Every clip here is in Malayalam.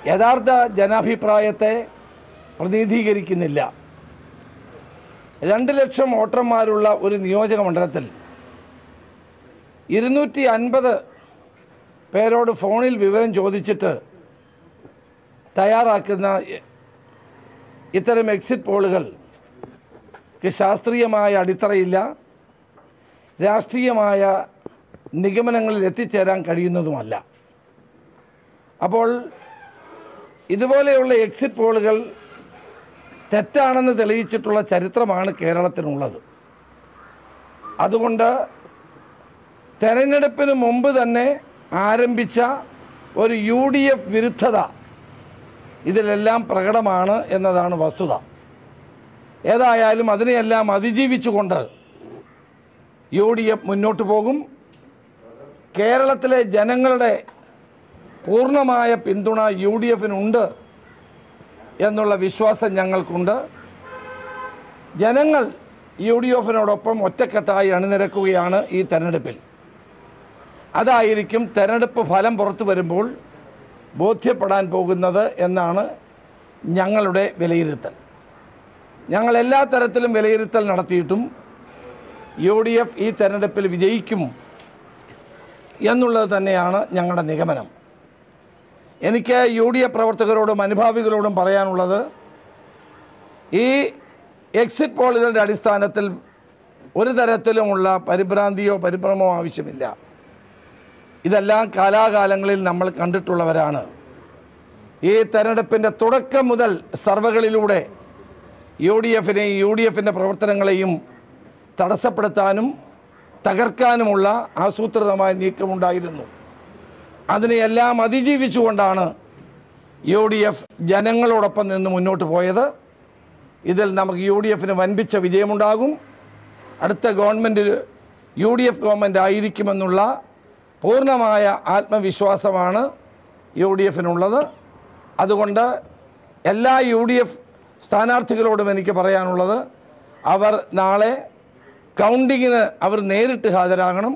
യഥാർത്ഥ ജനാഭിപ്രായത്തെ പ്രതിനിധീകരിക്കുന്നില്ല രണ്ട് ലക്ഷം വോട്ടർമാരുള്ള ഒരു നിയോജക മണ്ഡലത്തിൽ ഇരുന്നൂറ്റി അൻപത് പേരോട് ഫോണിൽ വിവരം ചോദിച്ചിട്ട് തയ്യാറാക്കുന്ന ഇത്തരം എക്സിറ്റ് പോളുകൾക്ക് ശാസ്ത്രീയമായ അടിത്തറയില്ല രാഷ്ട്രീയമായ നിഗമനങ്ങളിൽ എത്തിച്ചേരാൻ കഴിയുന്നതുമല്ല അപ്പോൾ ഇതുപോലെയുള്ള എക്സിറ്റ് പോളുകൾ തെറ്റാണെന്ന് തെളിയിച്ചിട്ടുള്ള ചരിത്രമാണ് കേരളത്തിനുള്ളത് അതുകൊണ്ട് തെരഞ്ഞെടുപ്പിന് മുമ്പ് തന്നെ ആരംഭിച്ച ഒരു യു ഡി എഫ് വിരുദ്ധത ഇതിലെല്ലാം പ്രകടമാണ് എന്നതാണ് വസ്തുത ഏതായാലും അതിനെയെല്ലാം അതിജീവിച്ചുകൊണ്ട് യു ഡി എഫ് മുന്നോട്ട് പോകും കേരളത്തിലെ ജനങ്ങളുടെ പൂർണ്ണമായ പിന്തുണ യു ഡി എഫിനുണ്ട് എന്നുള്ള വിശ്വാസം ഞങ്ങൾക്കുണ്ട് ജനങ്ങൾ യു ഡി എഫിനോടൊപ്പം ഒറ്റക്കെട്ടായി അണിനിരക്കുകയാണ് ഈ തെരഞ്ഞെടുപ്പിൽ അതായിരിക്കും തെരഞ്ഞെടുപ്പ് ഫലം പുറത്തു വരുമ്പോൾ ബോധ്യപ്പെടാൻ പോകുന്നത് എന്നാണ് ഞങ്ങളുടെ വിലയിരുത്തൽ ഞങ്ങൾ എല്ലാ തരത്തിലും വിലയിരുത്തൽ നടത്തിയിട്ടും യു ഡി എഫ് ഈ തെരഞ്ഞെടുപ്പിൽ വിജയിക്കും എന്നുള്ളത് തന്നെയാണ് ഞങ്ങളുടെ നിഗമനം എനിക്ക് യു ഡി എഫ് പ്രവർത്തകരോടും അനുഭാവികളോടും പറയാനുള്ളത് ഈ എക്സിറ്റ് പോളുകളുടെ അടിസ്ഥാനത്തിൽ ഒരു തരത്തിലുമുള്ള പരിഭ്രാന്തിയോ പരിഭ്രമോ ആവശ്യമില്ല ഇതെല്ലാം കാലാകാലങ്ങളിൽ നമ്മൾ കണ്ടിട്ടുള്ളവരാണ് ഈ തെരഞ്ഞെടുപ്പിൻ്റെ തുടക്കം മുതൽ സർവകളിലൂടെ യു ഡി എഫിനെയും യു ഡി എഫിൻ്റെ പ്രവർത്തനങ്ങളെയും തടസ്സപ്പെടുത്താനും തകർക്കാനുമുള്ള ആസൂത്രിതമായ നീക്കമുണ്ടായിരുന്നു അതിനെയെല്ലാം അതിജീവിച്ചുകൊണ്ടാണ് യു ഡി എഫ് ജനങ്ങളോടൊപ്പം നിന്ന് മുന്നോട്ട് പോയത് ഇതിൽ നമുക്ക് യു ഡി എഫിന് വൻപിച്ച വിജയമുണ്ടാകും അടുത്ത government U D F government ആയിരിക്കുമെന്നുള്ള പൂർണ്ണമായ ആത്മവിശ്വാസമാണ് യു ഡി എഫിനുള്ളത് അതുകൊണ്ട് എല്ലാ യു ഡി എഫ് സ്ഥാനാർത്ഥികളോടും എനിക്ക് പറയാനുള്ളത് അവർ നാളെ കൗണ്ടിങ്ങിന് അവർ നേരിട്ട് ഹാജരാകണം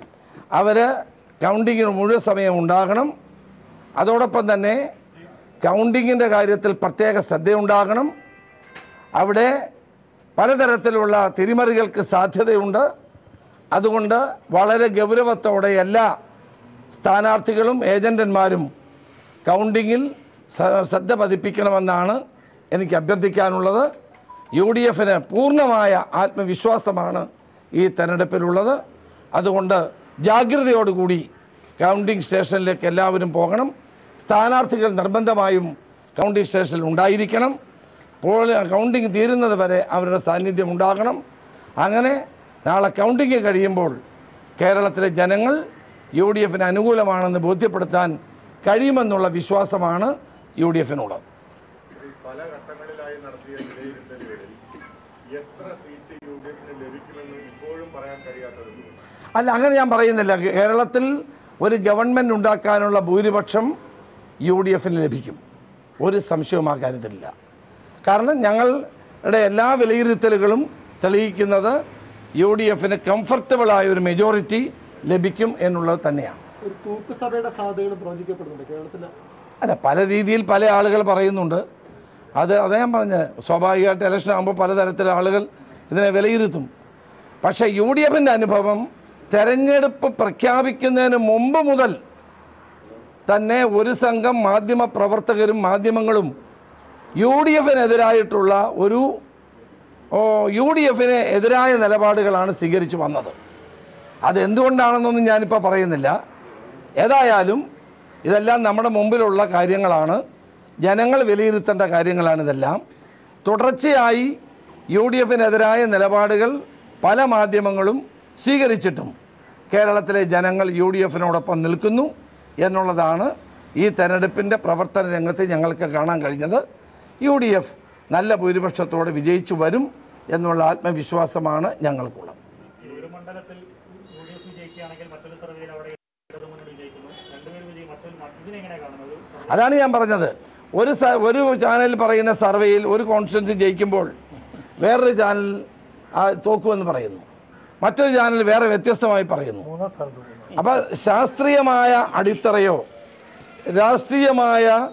അവർ കൗണ്ടിങ്ങിന് മുഴുവൻ സമയം ഉണ്ടാകണം അതോടൊപ്പം തന്നെ കൗണ്ടിങ്ങിൻ്റെ കാര്യത്തിൽ പ്രത്യേക ശ്രദ്ധയുണ്ടാകണം അവിടെ പലതരത്തിലുള്ള തിരിമറികൾക്ക് സാധ്യതയുണ്ട് അതുകൊണ്ട് വളരെ ഗൗരവത്തോടെ എല്ലാ സ്ഥാനാർത്ഥികളും ഏജന്റന്മാരും കൗണ്ടിങ്ങിൽ സ- ശ്രദ്ധ പതിപ്പിക്കണമെന്നാണ് എനിക്ക് അഭ്യർത്ഥിക്കാനുള്ളത് യു ഡി എഫിന് പൂർണ്ണമായ ആത്മവിശ്വാസമാണ് ഈ തെരഞ്ഞെടുപ്പിലുള്ളത് അതുകൊണ്ട് ജാഗ്രതയോടുകൂടി കൗണ്ടിംഗ് സ്റ്റേഷനിലേക്ക് എല്ലാവരും പോകണം സ്ഥാനാർത്ഥികൾ നിർബന്ധമായും കൗണ്ടിംഗ് സ്റ്റേഷനിൽ ഉണ്ടായിരിക്കണം പോൾ കൗണ്ടിംഗ് തീരുന്നത് വരെ അവരുടെ സാന്നിധ്യം ഉണ്ടാകണം അങ്ങനെ നാളെ കൗണ്ടിംഗ് കഴിയുമ്പോൾ കേരളത്തിലെ ജനങ്ങൾ യു ഡി എഫിന് അനുകൂലമാണെന്ന് ബോധ്യപ്പെടുത്താൻ കഴിയുമെന്നുള്ള വിശ്വാസമാണ് യു ഡി എഫിനുള്ളത് പല ഘട്ടങ്ങളിലായി നടത്തിയ വിലയിരുത്തലുകളിൽ എത്ര സീറ്റ് യു ഡി എഫിന് ലഭിക്കുമെന്ന് ഇപ്പോഴും പറയാൻ കഴിയാത്തത് അല്ല അങ്ങനെ ഞാൻ പറയുന്നില്ല കേരളത്തിൽ ഒരു ഗവൺമെൻറ് ഉണ്ടാക്കാനുള്ള ഭൂരിപക്ഷം യു ഡി എഫിന് ലഭിക്കും ഒരു സംശയവും ആ കാര്യത്തിലില്ല കാരണം ഞങ്ങളുടെ എല്ലാ വിലയിരുത്തലുകളും തെളിയിക്കുന്നത് യു ഡി എഫിന് കംഫർട്ടബിളായ ഒരു മെജോറിറ്റി ലഭിക്കും എന്നുള്ളത് തന്നെയാണ് ഒരു തൂക്കുസഭയുടെ സാധ്യതകൾ പ്രവചിക്കപ്പെടുന്നുണ്ട് കേരളത്തിലെ അല്ല പല രീതിയിൽ പല ആളുകൾ പറയുന്നുണ്ട് അത് അതേ ഞാൻ പറഞ്ഞ് സ്വാഭാവികമായിട്ട് ഇലക്ഷൻ ആകുമ്പോൾ പലതരത്തിലുള്ള ആളുകൾ ഇതിനെ വിലയിരുത്തും പക്ഷേ യു ഡി എഫിൻ്റെ അനുഭവം തെരഞ്ഞെടുപ്പ് പ്രഖ്യാപിക്കുന്നതിന് മുമ്പ് മുതൽ തന്നെ ഒരു സംഘം മാധ്യമ പ്രവർത്തകരും മാധ്യമങ്ങളും യു ഡി എഫിനെതിരായിട്ടുള്ള ഒരു ഓ, യു ഡി എഫിന് എതിരായ നിലപാടുകളാണ് സ്വീകരിച്ചു വന്നത് അതെന്തുകൊണ്ടാണെന്നൊന്നും ഞാനിപ്പോൾ പറയുന്നില്ല ഏതായാലും ഇതെല്ലാം നമ്മുടെ മുമ്പിലുള്ള കാര്യങ്ങളാണ് ജനങ്ങൾ വിലയിരുത്തേണ്ട കാര്യങ്ങളാണ് ഇതെല്ലാം തുടർച്ചയായി യു ഡി എഫിനെതിരായ നിലപാടുകൾ പല മാധ്യമങ്ങളും സ്വീകരിച്ചിട്ടും കേരളത്തിലെ ജനങ്ങൾ യു ഡി എഫിനോടൊപ്പം നിൽക്കുന്നു എന്നുള്ളതാണ് ഈ തെരഞ്ഞെടുപ്പിൻ്റെ പ്രവർത്തന രംഗത്ത് ഞങ്ങൾക്ക് കാണാൻ കഴിഞ്ഞത് യു ഡി എഫ് നല്ല ഭൂരിപക്ഷത്തോടെ വിജയിച്ചു വരും എന്നുള്ള ആത്മവിശ്വാസമാണ് ഞങ്ങൾക്കുള്ളത് ഈ ഒരു മണ്ഡലത്തിൽ യു ഡി എഫ് വിജയിക്കുകയാണെങ്കിൽ മറ്റൊരു സർവേയിൽ അവിടെ ഇടതുമുന്നണി വിജയിക്കുന്നു രണ്ടുപേർ വിജയിക്കും മറ്റൊരു ഇതിനെങ്ങനെ കാണുന്നത് അതാണ് ഞാൻ പറഞ്ഞത് ഒരു സ- ഒരു ചാനൽ പറയുന്ന സർവേയിൽ ഒരു കോൺസ്റ്റിറ്റ്യൻസി ജയിക്കുമ്പോൾ വേറൊരു ചാനൽ ആ, തോക്കുമെന്ന് പറയുന്നു മറ്റൊരു ചാനൽ വേറെ വ്യത്യസ്തമായി പറയുന്നു അപ്പൊ ശാസ്ത്രീയമായ അടിത്തറയോ രാഷ്ട്രീയമായ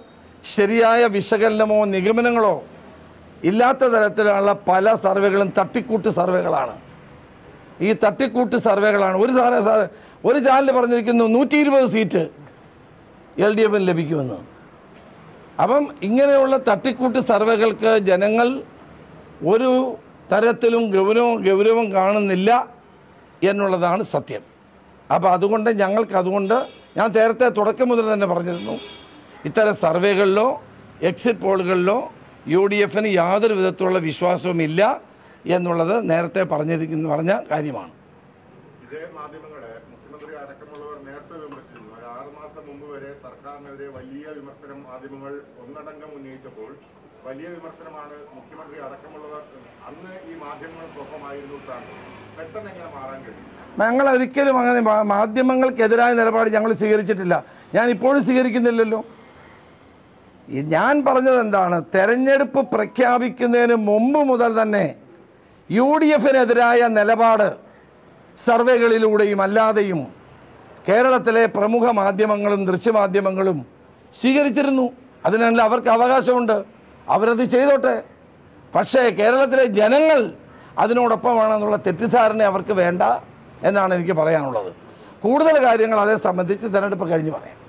ശരിയായ വിശകലനമോ നിഗമനങ്ങളോ ഇല്ലാത്ത തരത്തിലുള്ള പല സർവേകളും തട്ടിക്കൂട്ട് സർവേകളാണ് ഈ തട്ടിക്കൂട്ട് സർവേകളാണ് ഒരു സാറേ സാറ് ഒരു ചാനൽ പറഞ്ഞിരിക്കുന്നു നൂറ്റി ഇരുപത് സീറ്റ് എൽ ഡി എഫിന് ലഭിക്കുമെന്ന് അപ്പം ഇങ്ങനെയുള്ള തട്ടിക്കൂട്ട് സർവേകൾക്ക് ജനങ്ങൾ ഒരു തരത്തിലും ഗൗരവം ഗൗരവം കാണുന്നില്ല എന്നുള്ളതാണ് സത്യം അപ്പോൾ അതുകൊണ്ട് ഞങ്ങൾക്ക് അതുകൊണ്ട് ഞാൻ നേരത്തെ തുടക്കം മുതൽ തന്നെ പറഞ്ഞിരുന്നു ഇത്തരം സർവേകളിലോ എക്സിറ്റ് പോളുകളിലോ യു ഡി എഫിന് യാതൊരു വിധത്തിലുള്ള വിശ്വാസവും ഇല്ല എന്നുള്ളത് നേരത്തെ പറഞ്ഞിരിക്കുന്ന പറഞ്ഞ കാര്യമാണ് ഇതേ മാധ്യമങ്ങളെ മുഖ്യമന്ത്രി അടക്കമുള്ളവർ നേരത്തെ വിമർശിച്ചിരുന്നു ഒരു ആറ് മാസം മുമ്പ് വരെ സർക്കാരിനെതിരെ വലിയ വിമർശനം മാധ്യമങ്ങൾ ഒന്നടങ്കം ഉന്നയിച്ചപ്പോൾ വലിയ വിമർശനമാണ് മുഖ്യമന്ത്രി അടക്കമുള്ളവർ അന്ന് ഈ മാധ്യമങ്ങൾക്കൊപ്പമായിരുന്നു താൻ പെട്ടെന്ന് എങ്ങനെ മാറാൻ കഴിയും ഞങ്ങൾ ഒരിക്കലും അങ്ങനെ മാ- മാധ്യമങ്ങൾക്കെതിരായ നിലപാട് ഞങ്ങൾ സ്വീകരിച്ചിട്ടില്ല ഞാൻ ഇപ്പോഴും സ്വീകരിക്കുന്നില്ലല്ലോ ഈ ഞാൻ പറഞ്ഞത് എന്താണ് തെരഞ്ഞെടുപ്പ് പ്രഖ്യാപിക്കുന്നതിന് മുമ്പ് മുതൽ തന്നെ യു ഡി എഫിനെതിരായ നിലപാട് സർവേകളിലൂടെയും അല്ലാതെയും കേരളത്തിലെ പ്രമുഖ മാധ്യമങ്ങളും ദൃശ്യമാധ്യമങ്ങളും സ്വീകരിച്ചിരുന്നു അതിനുള്ള അവർക്ക് അവകാശമുണ്ട് അവരത് ചെയ്തോട്ടെ പക്ഷേ കേരളത്തിലെ ജനങ്ങൾ അതിനോടൊപ്പമാണെന്നുള്ള തെറ്റിദ്ധാരണ അവർക്ക് വേണ്ട എന്നാണ് എനിക്ക് പറയാനുള്ളത് കൂടുതൽ കാര്യങ്ങൾ അതേ സംബന്ധിച്ച് തെരഞ്ഞെടുപ്പ് കഴിഞ്ഞ് പറയാം